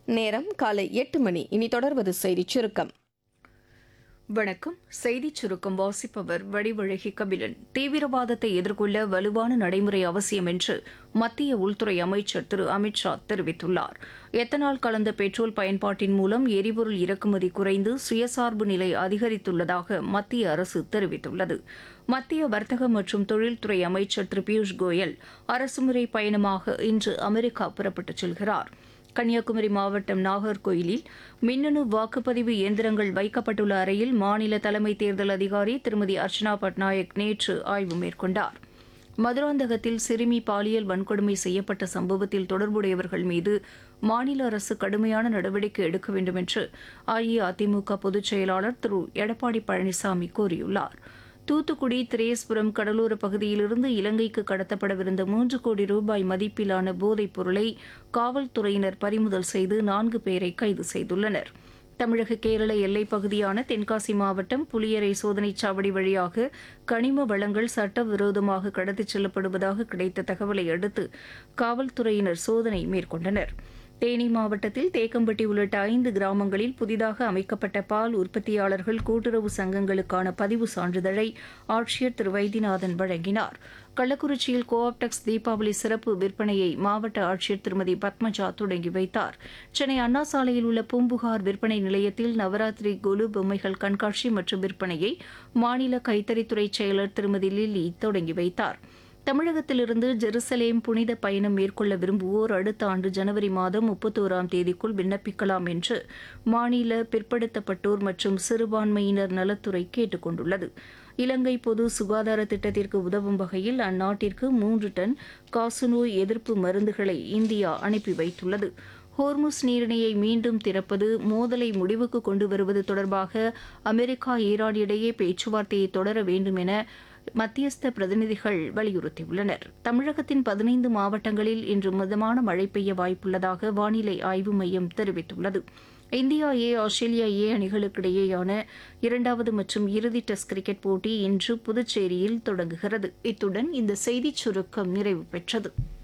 நேரம் காலை எட்டு மணி இனி தொடர்வது செய்திச் சுருக்கம் வணக்கம் செய்திச் சுருக்கம் வாசிப்பவர் வடிவழகி கபிலன் தீவிரவாதத்தை எதிர்கொள்ள வலுவான நடைமுறை அவசியம் என்று மத்திய உள்துறை அமைச்சர் திரு அமித்ஷா தெரிவித்துள்ளார் எத்தனால் கலந்த பெட்ரோல் பயன்பாட்டின் மூலம் எரிபொருள் இறக்குமதி குறைந்து சுயசார்பு நிலை அதிகரித்துள்ளதாக மத்திய அரசு தெரிவித்துள்ளது மத்திய வர்த்தக மற்றும் தொழில்துறை அமைச்சர் திரு பியூஷ் கோயல் அரசுமுறை பயணமாக இன்று அமெரிக்கா புறப்பட்டுச் செல்கிறார் கன்னியாகுமரி மாவட்டம் நாகர்கோயிலில் மின்னணு வாக்குப்பதிவு இயந்திரங்கள் வைக்கப்பட்டுள்ள அறையில் மாநில தலைமை தேர்தல் அதிகாரி திருமதி அர்ச்சனா பட்நாயக் நேற்று ஆய்வு மேற்கொண்டார் மதுராந்தகத்தில் சிறுமி பாலியல் வன்கொடுமை செய்யப்பட்ட சம்பவத்தில் தொடர்புடையவர்கள் மீது மாநில அரசு கடுமையான நடவடிக்கை எடுக்க வேண்டும் என்று அஇஅதிமுக பொதுச் செயலாளர் திரு எடப்பாடி பழனிசாமி கூறியுள்ளார் தூத்துக்குடி திரேஸ்புரம் கடலோர பகுதியிலிருந்து இலங்கைக்கு கடத்தப்படவிருந்த மூன்று கோடி ரூபாய் மதிப்பிலான போதைப் பொருளை காவல்துறையினர் பறிமுதல் செய்து நான்கு பேரை கைது செய்துள்ளனர் தமிழக கேரள எல்லைப் பகுதியான தென்காசி மாவட்டம் புலியரை சோதனைச் சாவடி வழியாக கனிம வளங்கள் சட்டவிரோதமாக கடத்திச் செல்லப்படுவதாக கிடைத்த தகவலை அடுத்து காவல்துறையினர் சோதனை மேற்கொண்டனர் தேனி மாவட்டத்தில் தேக்கம்பட்டி உள்ளிட்ட ஐந்து கிராமங்களில் புதிதாக அமைக்கப்பட்ட பால் உற்பத்தியாளர்கள் கூட்டுறவு சங்கங்களுக்கான பதிவு சான்றிதழை ஆட்சியர் திரு வைத்தியநாதன் வழங்கினார் கள்ளக்குறிச்சியில் கோஆப்டெக்ஸ் தீபாவளி சிறப்பு விற்பனையை மாவட்ட ஆட்சியர் திருமதி பத்மஜா தொடங்கி வைத்தார் சென்னை அண்ணா சாலையில் உள்ள பூம்புகார் விற்பனை நிலையத்தில் நவராத்திரி கொலு பொம்மைகள் கண்காட்சி மற்றும் விற்பனையை மாநில கைத்தறித்துறை செயலர் திருமதி லில்லி தொடங்கி வைத்தார் தமிழகத்திலிருந்து ஜெருசலேம் புனித பயணம் மேற்கொள்ள விரும்புவோர் அடுத்த ஆண்டு ஜனவரி மாதம் முப்பத்தோராம் தேதிக்குள் விண்ணப்பிக்கலாம் என்று மாநில பிற்படுத்தப்பட்டோர் மற்றும் சிறுபான்மையினர் நலத்துறை கேட்டுக் கொண்டுள்ளது இலங்கை பொது சுகாதார திட்டத்திற்கு உதவும் வகையில் அந்நாட்டிற்கு மூன்று டன் காசநோய் எதிர்ப்பு மருந்துகளை இந்தியா அனுப்பி வைத்துள்ளது ஹோர்முஸ் நீரிணையை மீண்டும் திறப்பது மோதலை முடிவுக்கு கொண்டு வருவது தொடர்பாக அமெரிக்கா ஈரான் இடையே பேச்சுவார்த்தையை தொடர வேண்டும் என மத்தியஸ்த பிரதிநிதிகள் வலியுறுத்தியுள்ளனர் தமிழகத்தின் பதினைந்து மாவட்டங்களில் இன்று மிதமான மழை பெய்ய வாய்ப்புள்ளதாக வானிலை ஆய்வு மையம் தெரிவித்துள்ளது இந்தியா ஏ ஆஸ்திரேலியா ஏ அணிகளுக்கிடையேயான இரண்டாவது மற்றும் இறுதி டெஸ்ட் கிரிக்கெட் போட்டி இன்று புதுச்சேரியில் தொடங்குகிறது இத்துடன் இந்த செய்திச் சுருக்கம் நிறைவு பெற்றது